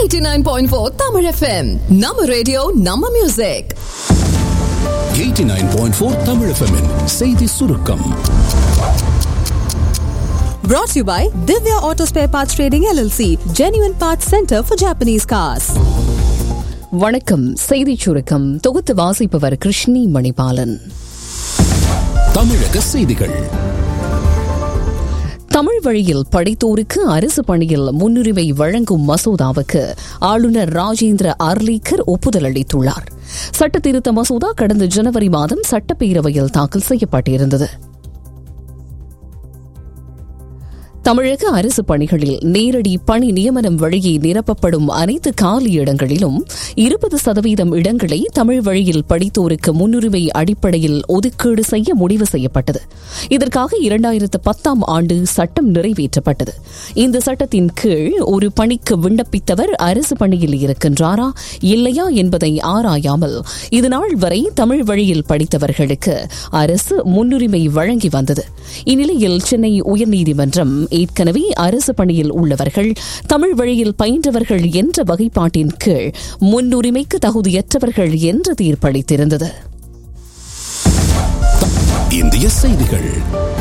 89.4 Tamil FM நம்ம radio நம்ம music 89.4 Tamil FM -இன் செய்தி சுருக்கம் Brought to you by Divya Auto Spare Parts Trading LLC, Genuine Parts Center for Japanese Cars. வணக்கம் செய்திச் சுருக்கம் தொகுத்து வாசிப்பவர் கிருஷ்ணி மணிபாலன் தமிழக செய்திகள் தமிழ் வழியில் படித்தோருக்கு அரசு பணியில் முன்னுரிமை வழங்கும் மசோதாவுக்கு ஆளுநர் ராஜேந்திர அர்லீக்கர் ஒப்புதல் அளித்துள்ளார் சட்ட திருத்த மசோதா கடந்த ஜனவரி மாதம் சட்டப்பேரவையில் தாக்கல் செய்யப்பட்டிருந்தது தமிழக அரசு பணிகளில் நேரடி பணி நியமனம் வழியே நிரப்பப்படும் அனைத்து காலி இடங்களிலும் இருபது சதவீதம் இடங்களை தமிழ் வழியில் படித்தோருக்கு முன்னுரிமை அடிப்படையில் ஒதுக்கீடு செய்ய முடிவு செய்யப்பட்டது இதற்காக இரண்டாயிரத்து பத்தாம் ஆண்டு சட்டம் நிறைவேற்றப்பட்டது இந்த சட்டத்தின் கீழ் ஒரு பணிக்கு விண்ணப்பித்தவர் அரசு பணியில் இருக்கின்றாரா இல்லையா என்பதை ஆராயாமல் இதுநாள் வரை தமிழ் வழியில் படித்தவர்களுக்கு அரசு முன்னுரிமை வழங்கி வந்தது இந்நிலையில் சென்னை உயர்நீதிமன்றம் ஏற்கனவே அரசு பணியில் உள்ளவர்கள் தமிழ் வழியில் பயின்றவர்கள் என்ற வகைப்பாட்டின் கீழ் முன்னுரிமைக்கு தகுதியற்றவர்கள் என்று தீர்ப்பளித்திருந்தது இந்திய செய்திகள்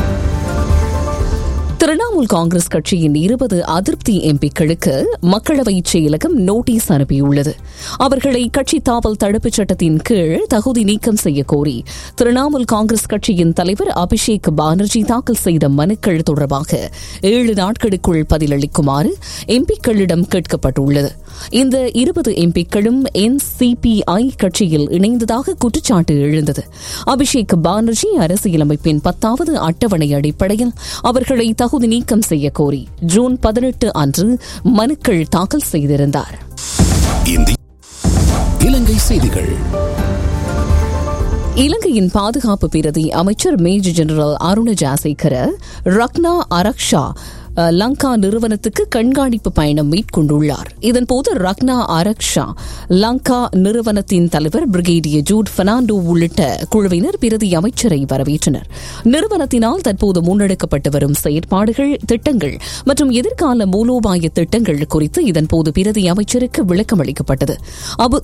திரிணாமுல் காங்கிரஸ் கட்சியின் இருபது அதிருப்தி எம்பிக்களுக்கு மக்களவைச் செயலகம் நோட்டீஸ் அனுப்பியுள்ளது அவர்களை கட்சி தாவல் தடுப்புச் சட்டத்தின் கீழ் தகுதி நீக்கம் செய்ய கோரி திரிணாமுல் காங்கிரஸ் கட்சியின் தலைவர் அபிஷேக் பானர்ஜி தாக்கல் செய்த மனுக்கள் தொடர்பாக ஏழு நாட்களுக்குள் பதிலளிக்குமாறு எம்பிக்களிடம் கேட்கப்பட்டுள்ளது இந்த இருபது எம்பிக்களும் என்சிபிஐ கட்சியில் இணைந்ததாக குற்றச்சாட்டு எழுந்தது அபிஷேக் பானர்ஜி அரசியலமைப்பின் பத்தாவது அட்டவணை அடிப்படையில் அவர்களை தகுதி நீக்கம் செய்ய கோரி ஜூன் பதினெட்டு அன்று மனுக்கள் தாக்கல் செய்திருந்தார் இந்தி இலங்கை செய்திகள் இலங்கையின் பாதுகாப்பு பிரதி அமைச்சர் மேஜர் ஜெனரல் அருண ஜாசேகர ரக்னா அரக்ஷா அஹ், லங்கா நிறுவனத்துக்கு கண்காணிப்பு பயணம் மேற்கொண்டுள்ளார் இதன்போது ரக்னா அரக்ஷா லங்கா நிறுவனத்தின் தலைவர் பிரிகேடியர் ஜூட் பெர்னாண்டோ உள்ளிட்ட குழுவினர் பிரதி அமைச்சரை வரவேற்றனர் நிறுவனத்தினால் தற்போது முன்னெடுக்கப்பட்டு வரும் செயற்பாடுகள் திட்டங்கள் மற்றும் எதிர்கால மூலோபாய திட்டங்கள் குறித்து இதன்போது பிரதி அமைச்சருக்கு விளக்கம் அளிக்கப்பட்டது அபு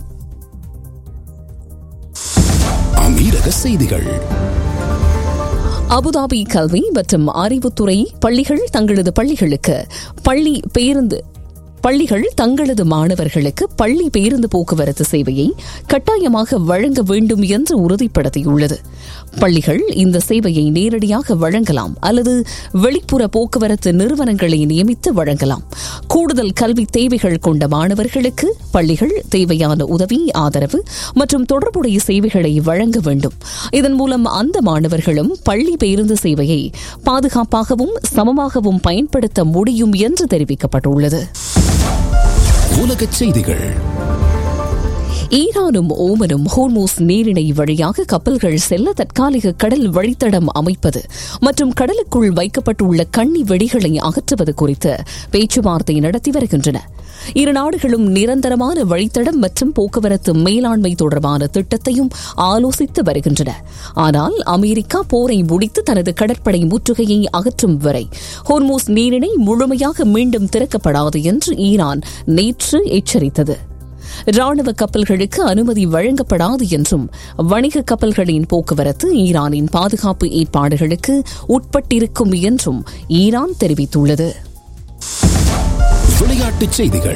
அமீரக செய்திகள் அபுதாபி கல்வி மற்றும் அறிவுத்துறை பள்ளிகள் தங்களது பள்ளிகளுக்கு பள்ளி பேருந்து பள்ளிகள் தங்களது மாணவர்களுக்கு பள்ளி பேருந்து போக்குவரத்து சேவையை கட்டாயமாக வழங்க வேண்டும் என்று உறுதிப்படுத்தியுள்ளது பள்ளிகள் இந்த சேவையை நேரடியாக வழங்கலாம் அல்லது வெளிப்புற போக்குவரத்து நிறுவனங்களை நியமித்து வழங்கலாம் கூடுதல் கல்வி தேவைகள் கொண்ட மாணவர்களுக்கு பள்ளிகள் தேவையான உதவி ஆதரவு மற்றும் தொடர்புடைய சேவைகளை வழங்க வேண்டும் இதன் மூலம் அந்த மாணவர்களும் பள்ளி பேருந்து சேவையை பாதுகாப்பாகவும் சமமாகவும் பயன்படுத்த முடியும் என்று தெரிவிக்கப்பட்டுள்ளது உலகச் செய்திகள் ஈரானும் ஓமனும் ஹோர்மோஸ் நீரிணை வழியாக கப்பல்கள் செல்ல தற்காலிக கடல் வழித்தடம் அமைப்பது மற்றும் கடலுக்குள் வைக்கப்பட்டுள்ள கண்ணி வெடிகளை அகற்றுவது குறித்து பேச்சுவார்த்தை நடத்தி வருகின்றன இரு நாடுகளும் நிரந்தரமான வழித்தடம் மற்றும் போக்குவரத்து மேலாண்மை தொடர்பான திட்டத்தையும் ஆலோசித்து வருகின்றன ஆனால் அமெரிக்கா போரை முடித்து தனது கடற்படை முற்றுகையை அகற்றும் வரை ஹோர்மோஸ் நீரிணை முழுமையாக மீண்டும் திறக்கப்படாது என்று ஈரான் நேற்று எச்சரித்தது ராணுவ கப்பல்களுக்கு அனுமதி வழங்கப்படாது என்றும் வணிக கப்பல்களின் போக்குவரத்து ஈரானின் பாதுகாப்பு ஏற்பாடுகளுக்கு உட்பட்டிருக்கும் என்றும் ஈரான் தெரிவித்துள்ளது விளையாட்டுச் செய்திகள்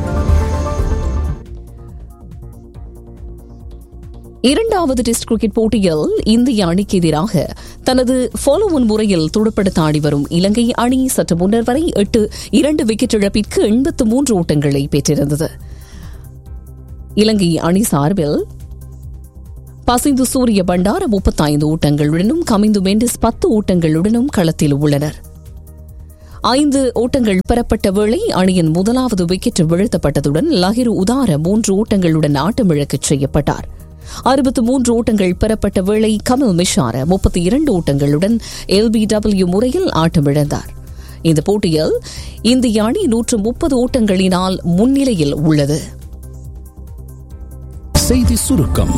இரண்டாவது டெஸ்ட் கிரிக்கெட் போட்டியில் இந்திய அணிக்கு எதிராக தனது ஃபாலோ ஒன் முறையில் துடுப்படுத்த ஆடி வரும் இலங்கை அணி சற்று முன்னர் வரை எட்டு இரண்டு விக்கெட் இழப்பிற்கு எண்பத்து மூன்று ஓட்டங்களை பெற்றிருந்தது இலங்கை அணி சார்பில் பசிந்து சூரிய பண்டார முப்பத்தைந்து ஓட்டங்களுடனும் கமிந்து மெண்டிஸ் பத்து ஓட்டங்களுடனும் களத்தில் உள்ளனர் ஐந்து ஓட்டங்கள் பெறப்பட்ட வேளை அணியின் முதலாவது விக்கெட் வீழ்த்தப்பட்டதுடன் லஹிரு உதார மூன்று ஓட்டங்களுடன் ஆட்டமிழக்கச் செய்யப்பட்டார் அறுபத்து மூன்று ஓட்டங்கள் பெறப்பட்ட வேளை கமல் மிஷார முப்பத்தி இரண்டு ஓட்டங்களுடன் எல்பிடபிள்யூ முறையில் ஆட்டமிழந்தார் இந்த போட்டியில் இந்திய அணி நூற்று முப்பது ஓட்டங்களினால் முன்னிலையில் உள்ளது செய்தி சுருக்கம்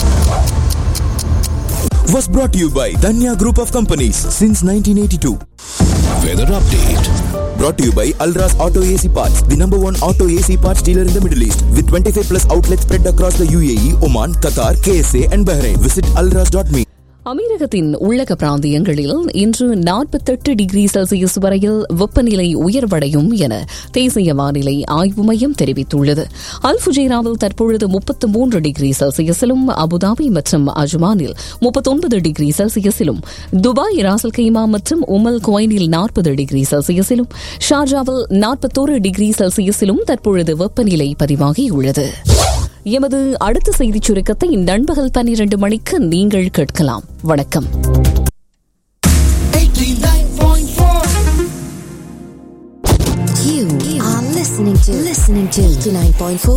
was brought to you by Danya Group of Companies since 1982. Weather update brought to you by Alras Auto AC Parts, the number one auto AC parts dealer in the Middle East, with 25 plus outlets spread across the UAE, Oman, Qatar, KSA, and Bahrain. Visit alras.me. அமீரகத்தின் உள்ளக பிராந்தியங்களில் இன்று நாற்பத்தெட்டு degree Celsius வரையில் வெப்பநிலை உயர்வடையும் என தேசிய வானிலை ஆய்வு மையம் தெரிவித்துள்ளது அல் ஃபுஜைராவில் தற்பொழுது முப்பத்து மூன்று டிகிரி செல்சியஸிலும் அபுதாபி மற்றும் அஜ்மானில் முப்பத்தொன்பது டிகிரி செல்சியஸிலும் துபாய் ராசல் கைமா மற்றும் உமல் குவைனில் நாற்பது டிகிரி செல்சியஸிலும் ஷார்ஜாவில் நாற்பத்தோரு டிகிரி செல்சியஸிலும் தற்பொழுது வெப்பநிலை பதிவாகியுள்ளது எமது அடுத்த செய்திச் சுருக்கத்தை நண்பகல் பன்னிரண்டு மணிக்கு நீங்கள் கேட்கலாம் வணக்கம் You are listening to listening to 89.4